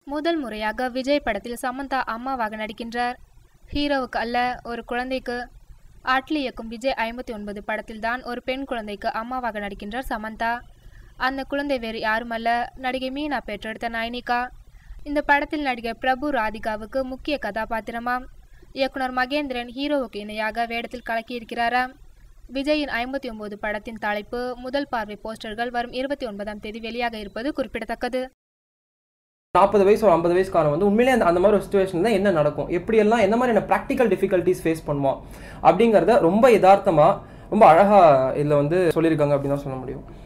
முதல் முறையாக விஜய் படத்தில் சமந்தா அம்மாவாக நடிக்கின்றார் ஹீரோவுக்கு அல்ல ஒரு குழந்தைக்கு அட்லி இயக்கும் விஜய் ஐம்பத்தி ஒன்பது படத்தில் தான் ஒரு பெண் குழந்தைக்கு அம்மாவாக நடிக்கின்றார் சமந்தா அந்த குழந்தை வேறு யாருமல்ல நடிகை மீனா பெற்றெடுத்த நயனிகா இந்த படத்தில் நடிகர் பிரபு ராதிகாவுக்கு முக்கிய கதாபாத்திரமாம் இயக்குனர் மகேந்திரன் ஹீரோவுக்கு இணையாக வேடத்தில் கலக்கியிருக்கிறாராம் விஜயின் ஐம்பத்தி ஒன்பது படத்தின் தலைப்பு முதல் பார்வை போஸ்டர்கள் வரும் இருபத்தி ஒன்பதாம் தேதி வெளியாக இருப்பது குறிப்பிடத்தக்கது நாற்பது வயசு ஒரு ஐம்பது வயசுக்காரன் வந்து உண்மையிலே அந்த அந்த மாதிரி ஒரு சுச்சுவேஷன் தான் என்ன நடக்கும் எப்படியெல்லாம் என்ன மாதிரியான ப்ராக்டிக்கல் டிஃபிகல்ட்டிஸ் ஃபேஸ் பண்ணுவோம் அப்படிங்கிறத ரொம்ப யதார்த்தமாக ரொம்ப அழகாக இதில் வந்து சொல்லியிருக்காங்க அப்படின்னு தான் சொல்ல முடியும்